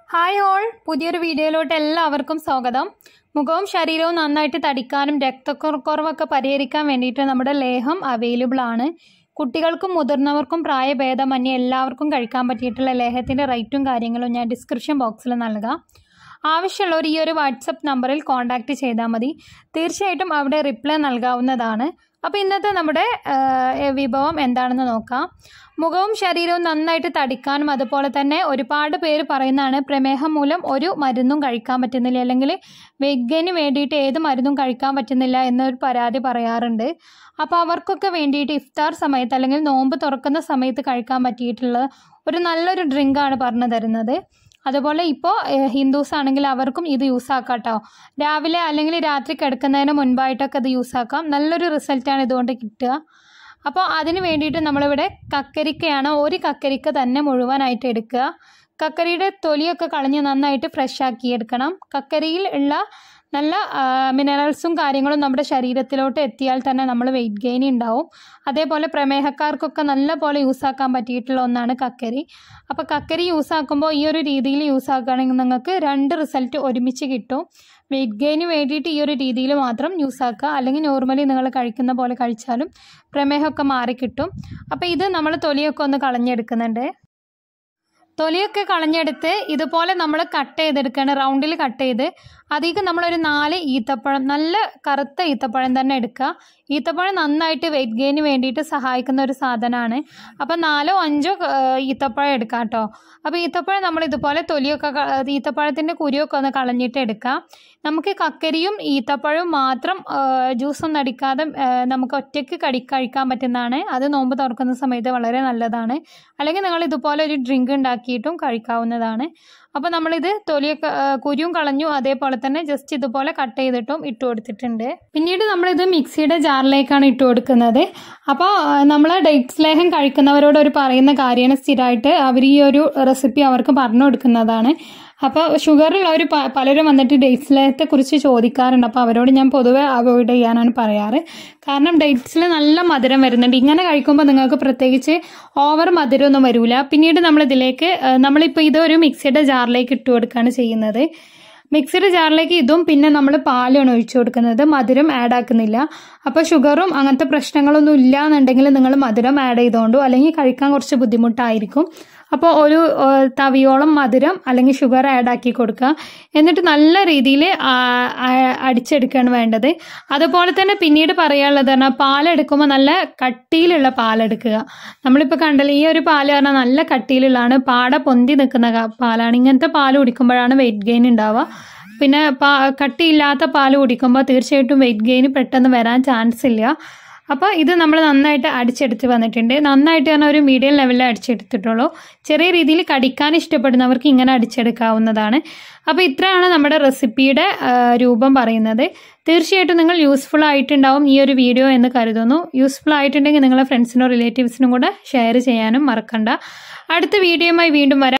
hi all പുതിയൊരു വീഡിയോയിലോട്ട് എല്ലാവർക്കും സ്വാഗതം മുഖവും ശരീരവും നന്നായിട്ട് തടിക്കാനും രക്തക്കുറവൊക്കെ പരിഹരിക്കാൻ വേണ്ടിയിട്ട് നമ്മുടെ ലേഹം അവൈലബിൾ ആണ് കുട്ടികൾക്കും മുതിർന്നവർക്കും പ്രായഭേദമന്യേ എല്ലാവർക്കും കഴിക്കാൻ പറ്റിയിട്ടുള്ള ലേഹത്തിൻ്റെ റേറ്റും കാര്യങ്ങളും ഞാൻ ഡിസ്ക്രിപ്ഷൻ ബോക്സിൽ നൽകാം ആവശ്യമുള്ളവർ ഈ ഒരു വാട്സപ്പ് നമ്പറിൽ കോൺടാക്റ്റ് ചെയ്താൽ മതി തീർച്ചയായിട്ടും അവിടെ റിപ്ലൈ നൽകാവുന്നതാണ് അപ്പോൾ ഇന്നത്തെ നമ്മുടെ ആ, വിഭവം എന്താണെന്ന് നോക്കാം മുഖവും ശരീരവും നന്നായിട്ട് തടിക്കാനും അതുപോലെ തന്നെ ഒരുപാട് പേര് പറയുന്നതാണ് പ്രമേഹം മൂലം ഒരു മരുന്നും കഴിക്കാൻ പറ്റുന്നില്ല അല്ലെങ്കിൽ വെഗന് വേണ്ടിയിട്ട് ഏത് മരുന്നും കഴിക്കാൻ പറ്റുന്നില്ല എന്നൊരു പരാതി പറയാറുണ്ട് അപ്പോൾ അവർക്കൊക്കെ വേണ്ടിയിട്ട് ഇഫ്താർ സമയത്ത് അല്ലെങ്കിൽ നോമ്പ് തുറക്കുന്ന സമയത്ത് കഴിക്കാൻ പറ്റിയിട്ടുള്ള ഒരു നല്ലൊരു ഡ്രിങ്കാണ് പറഞ്ഞു തരുന്നത് അതുപോലെ ഇപ്പോൾ ഹിന്ദുസ് ആണെങ്കിൽ അവർക്കും ഇത് യൂസ് ആക്കാം കേട്ടോ രാവിലെ അല്ലെങ്കിൽ രാത്രി കിടക്കുന്നതിന് മുൻപായിട്ടൊക്കെ ഇത് യൂസ് ആക്കാം നല്ലൊരു റിസൾട്ടാണ് ഇതുകൊണ്ട് കിട്ടുക അപ്പോൾ അതിന് വേണ്ടിയിട്ട് നമ്മളിവിടെ കക്കരിക്കയാണ് ഒരു കക്കരിക്ക തന്നെ മുഴുവനായിട്ട് എടുക്കുക കക്കരിയുടെ തൊലിയൊക്കെ കളഞ്ഞ് നന്നായിട്ട് ഫ്രഷ് ആക്കി എടുക്കണം കക്കരിയിൽ ഉള്ള നല്ല മിനറൽസും കാര്യങ്ങളും നമ്മുടെ ശരീരത്തിലോട്ട് എത്തിയാൽ തന്നെ നമ്മൾ വെയിറ്റ് ഗെയിൻ ഉണ്ടാവും അതേപോലെ പ്രമേഹക്കാർക്കൊക്കെ നല്ല പോലെ യൂസ് ആക്കാൻ പറ്റിയിട്ടുള്ള ഒന്നാണ് കക്കരി അപ്പോൾ കക്കരി യൂസ് ആക്കുമ്പോൾ ഈ ഒരു രീതിയിൽ യൂസ് ആക്കുകയാണെങ്കിൽ നിങ്ങൾക്ക് രണ്ട് റിസൾട്ട് ഒരുമിച്ച് കിട്ടും വെയിറ്റ് ഗെയിന് വേണ്ടിയിട്ട് ഈ ഒരു രീതിയിൽ മാത്രം യൂസ് ആക്കുക അല്ലെങ്കിൽ നോർമലി നിങ്ങൾ കഴിക്കുന്ന പോലെ കഴിച്ചാലും പ്രമേഹമൊക്കെ മാറിക്കിട്ടും അപ്പോൾ ഇത് നമ്മൾ തൊലിയൊക്കെ ഒന്ന് കളഞ്ഞെടുക്കുന്നുണ്ട് തൊലിയൊക്കെ കളഞ്ഞെടുത്ത് ഇതുപോലെ നമ്മൾ കട്ട് ചെയ്തെടുക്കുകയാണ് റൗണ്ടിൽ കട്ട് ചെയ്ത് അതിലേക്ക് നമ്മളൊരു നാല് ഈത്തപ്പഴം നല്ല കറുത്ത ഈത്തപ്പഴം തന്നെ എടുക്കുക ഈത്തപ്പഴം നന്നായിട്ട് വെയിറ്റ് ഗെയിന് വേണ്ടിയിട്ട് സഹായിക്കുന്ന ഒരു സാധനമാണ് അപ്പോൾ നാലോ അഞ്ചോ ആ, ഈത്തപ്പഴം എടുക്കാം കേട്ടോ അപ്പോൾ ഈത്തപ്പഴം നമ്മൾ ഇതുപോലെ തൊലിയൊക്കെ ക- ഈത്തപ്പഴത്തിൻ്റെ കുരുവൊക്കെ ഒന്ന് കളഞ്ഞിട്ട് എടുക്കാം നമുക്ക് കക്കരിയും ഈത്തപ്പഴവും മാത്രം ജ്യൂസ് ഒന്നും അടിക്കാതെ ആ, നമുക്ക് ഒറ്റയ്ക്ക് കടി കഴിക്കാൻ പറ്റുന്നതാണ് അത് നോമ്പ് തുറക്കുന്ന സമയത്ത് വളരെ നല്ലതാണ് അല്ലെങ്കിൽ നിങ്ങൾ ഇതുപോലെ ഒരു ഡ്രിങ്ക് ഉണ്ടാക്കിയിട്ടും കഴിക്കാവുന്നതാണ് അപ്പോൾ നമ്മളിത് തൊലിയൊക്കെ ആ, കുരുവും കളഞ്ഞു അതേപോലെ തന്നെ ജസ്റ്റ് ഇതുപോലെ കട്ട് ചെയ്തിട്ടും ഇട്ട് കൊടുത്തിട്ടുണ്ട് പിന്നീട് നമ്മളിത് മിക്സിയുടെ ജാറിലേക്കാണ് ഇട്ട് കൊടുക്കുന്നത് അപ്പോൾ നമ്മൾ ഡേറ്റ്സ് ലേഹം കഴിക്കുന്നവരോട് ഒരു പറയുന്ന കാര്യമാണ് സ്ഥിരമായിട്ട് അവർ ഈ ഒരു റെസിപ്പി അവർക്ക് പറഞ്ഞു കൊടുക്കുന്നതാണ് അപ്പോൾ ഷുഗറുള്ളവർ പ- പലരും വന്നിട്ട് ഡേറ്റ്സ് ലേഹത്തെ കുറിച്ച് ചോദിക്കാറുണ്ട് അപ്പോൾ അവരോട് ഞാൻ പൊതുവെ അവോയ്ഡ് ചെയ്യാനാണ് പറയാറ് കാരണം ഡേറ്റ്സിൽ നല്ല മധുരം വരുന്നുണ്ട് ഇങ്ങനെ കഴിക്കുമ്പോൾ നിങ്ങൾക്ക് പ്രത്യേകിച്ച് ഓവർ മധുരമൊന്നും വരില്ല പിന്നീട് നമ്മളിതിലേക്ക് ആ, നമ്മളിപ്പോൾ ഇതൊരു മിക്സിയുടെ ജാറിലേക്ക് ഇട്ട് കൊടുക്കുകയാണ് ചെയ്യുന്നത് മിക്സിയുടെ ജാറിലേക്ക് ഇതും പിന്നെ നമ്മൾ പാലാണ് ഒഴിച്ചു കൊടുക്കുന്നത് മധുരം ആഡ് ആക്കുന്നില്ല അപ്പോൾ ഷുഗറും അങ്ങനത്തെ പ്രശ്നങ്ങളൊന്നും ഇല്ല എന്നുണ്ടെങ്കിൽ നിങ്ങൾ മധുരം ആഡ് ചെയ്തുകൊണ്ടു അല്ലെങ്കിൽ കഴിക്കാൻ കുറച്ച് ബുദ്ധിമുട്ടായിരിക്കും അപ്പോൾ ഒരു ഏഹ്, തവിയോളം മധുരം അല്ലെങ്കിൽ ഷുഗർ ആഡ് ആക്കി കൊടുക്കുക എന്നിട്ട് നല്ല രീതിയിൽ അടിച്ചെടുക്കുകയാണ് വേണ്ടത് അതുപോലെ തന്നെ പിന്നീട് പറയാനുള്ളത് പറഞ്ഞാൽ പാലെടുക്കുമ്പോൾ നല്ല കട്ടിയിലുള്ള പാലെടുക്കുക നമ്മളിപ്പോൾ കണ്ടല്ലോ ഈ ഒരു പാല് പറഞ്ഞാൽ നല്ല കട്ടിയിലുള്ളതാണ് പാട പൊന്തി നിൽക്കുന്ന ക- പാലാണ് ഇങ്ങനത്തെ പാല് കുടിക്കുമ്പോഴാണ് വെയിറ്റ് ഗെയിൻ ഉണ്ടാവുക പിന്നെ പാ കട്ടിയില്ലാത്ത പാല് കുടിക്കുമ്പോൾ തീർച്ചയായിട്ടും വെയിറ്റ് ഗെയിൻ പെട്ടെന്ന് വരാൻ ചാൻസ് ഇല്ല അപ്പോൾ ഇത് നമ്മൾ നന്നായിട്ട് അടിച്ചെടുത്ത് വന്നിട്ടുണ്ട് നന്നായിട്ട് പറഞ്ഞാൽ ഒരു മീഡിയം ലെവലിൽ അടിച്ചെടുത്തിട്ടുള്ളൂ ചെറിയ രീതിയിൽ കടിക്കാൻ ഇഷ്ടപ്പെടുന്നവർക്ക് ഇങ്ങനെ അടിച്ചെടുക്കാവുന്നതാണ് അപ്പോൾ ഇത്രയാണ് നമ്മുടെ റെസിപ്പിയുടെ ആ, രൂപം പറയുന്നത് തീർച്ചയായിട്ടും നിങ്ങൾ യൂസ്ഫുൾ ആയിട്ടുണ്ടാവും ഈ ഒരു വീഡിയോ എന്ന് കരുതുന്നു യൂസ്ഫുൾ ആയിട്ടുണ്ടെങ്കിൽ നിങ്ങളെ ഫ്രണ്ട്സിനോ റിലേറ്റീവ്സിനും കൂടെ ഷെയർ ചെയ്യാനും മറക്കണ്ട അടുത്ത വീഡിയോയുമായി വീണ്ടും വരാം